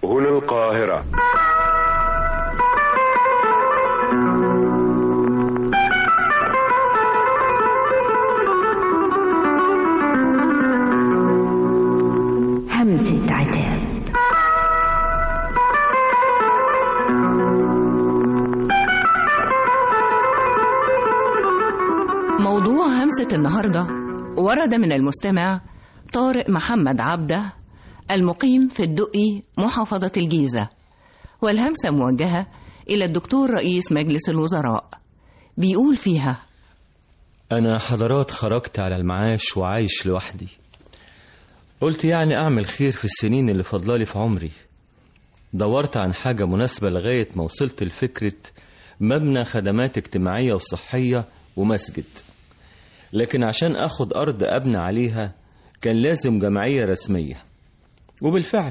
هنا القاهرة همسة عتاب موضوع همسة النهاردة ورد من المستمع طارق محمد عبده المقيم في الدقي محافظة الجيزة والهمسة موجهة إلى الدكتور رئيس مجلس الوزراء بيقول فيها أنا حضرات خرجت على المعاش وعايش لوحدي قلت يعني أعمل خير في السنين اللي فضلالي في عمري دورت عن حاجة مناسبة لغاية ما وصلت لفكرة مبنى خدمات اجتماعية وصحية ومسجد لكن عشان أخد أرض أبني عليها كان لازم جمعية رسمية وبالفعل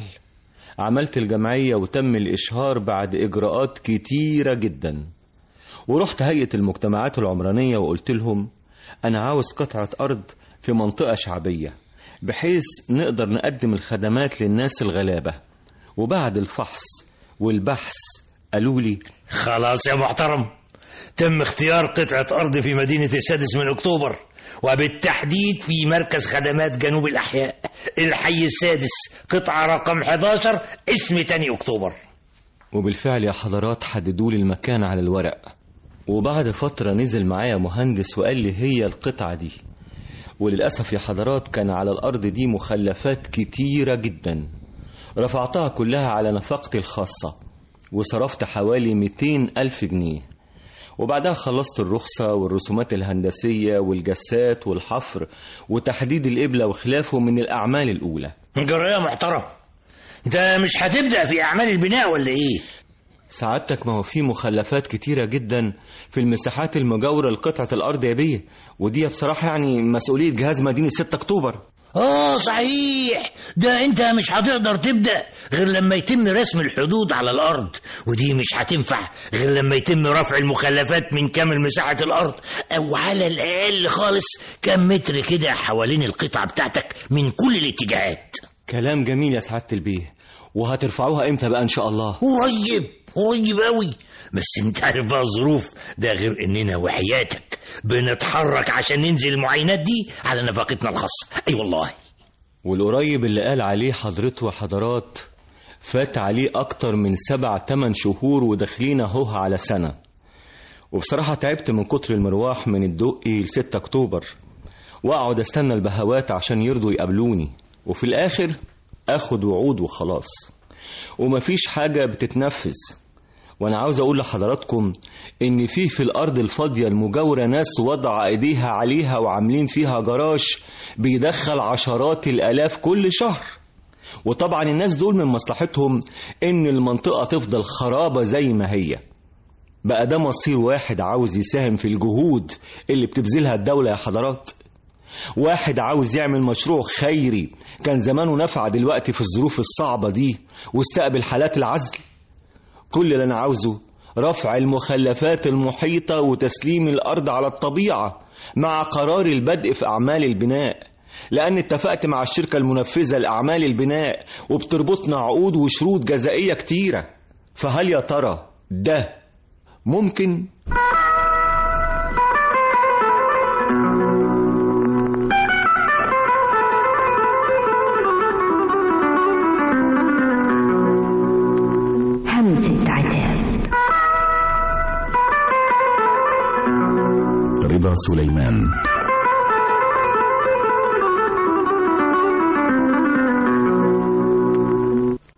عملت الجمعية وتم الإشهار بعد إجراءات كتيرة جدا ورحت هيئة المجتمعات العمرانية وقلت لهم أنا عاوز قطعة أرض في منطقة شعبية بحيث نقدر نقدم الخدمات للناس الغلابة وبعد الفحص والبحث قالوا لي خلاص يا محترم تم اختيار قطعة أرض في مدينة السادس من أكتوبر وبالتحديد في مركز خدمات جنوب الأحياء الحي السادس قطعة رقم 11 اسم تاني أكتوبر وبالفعل يا حضرات حددوا لي المكان على الورق وبعد فترة نزل معايا مهندس وقال لي هي القطعة دي وللأسف يا حضرات كان على الأرض دي مخلفات كتيرة جدا رفعتها كلها على نفقتي الخاصة وصرفت حوالي 200 ألف جنيه وبعدها خلصت الرخصة والرسومات الهندسية والجسات والحفر وتحديد القبلة وخلافه من الأعمال الأولى جرى يا محترم انت مش هتبدأ في أعمال البناء ولا إيه؟ سعادتك ما هو في مخلفات كتيرة جدا في المساحات المجاورة لقطعة الأرض يا بيه ودي بصراحة يعني مسؤولية جهاز مدينة 6 أكتوبر آه صحيح ده أنت مش هتقدر تبدأ غير لما يتم رسم الحدود على الأرض ودي مش هتنفع غير لما يتم رفع المخلفات من كامل مساحة الأرض أو على الأقل خالص كم متر كده حوالين القطعة بتاعتك من كل الاتجاهات كلام جميل يا سعادة البيه وهترفعوها امتى بقى ان شاء الله قريب قريب قوي بس انت عارف بقى الظروف ده غير اننا وحياتك بنتحرك عشان ننزل المعاينات دي على نفقتنا الخاصة اي والله والقريب اللي قال عليه حضرته وحضرات فات عليه اكتر من سبع تمن شهور وداخلين اهو على سنة وبصراحة تعبت من كتر المرواح من الدقي ل 6 اكتوبر واقعد استنى البهوات عشان يرضوا يقابلوني وفي الاخر اخد وعود وخلاص ومفيش حاجة بتتنفذ وانا عاوز اقول لحضراتكم ان في في الارض الفاضية المجاورة ناس وضع ايديها عليها وعاملين فيها جراج بيدخل عشرات الالاف كل شهر وطبعا الناس دول من مصلحتهم ان المنطقة تفضل خرابة زي ما هي بقى ده مصير واحد عاوز يساهم في الجهود اللي بتبذلها الدولة يا حضرات واحد عاوز يعمل مشروع خيري كان زمانه نفع دلوقتي في الظروف الصعبة دي واستقبل حالات العزل كل اللي أنا عاوزه رفع المخلفات المحيطة وتسليم الأرض على الطبيعة مع قرار البدء في أعمال البناء لأن اتفقت مع الشركة المنفذة لأعمال البناء وبتربطنا عقود وشروط جزائية كتيرة فهل يا ترى ده ممكن؟ همسة عتاب رضا سليمان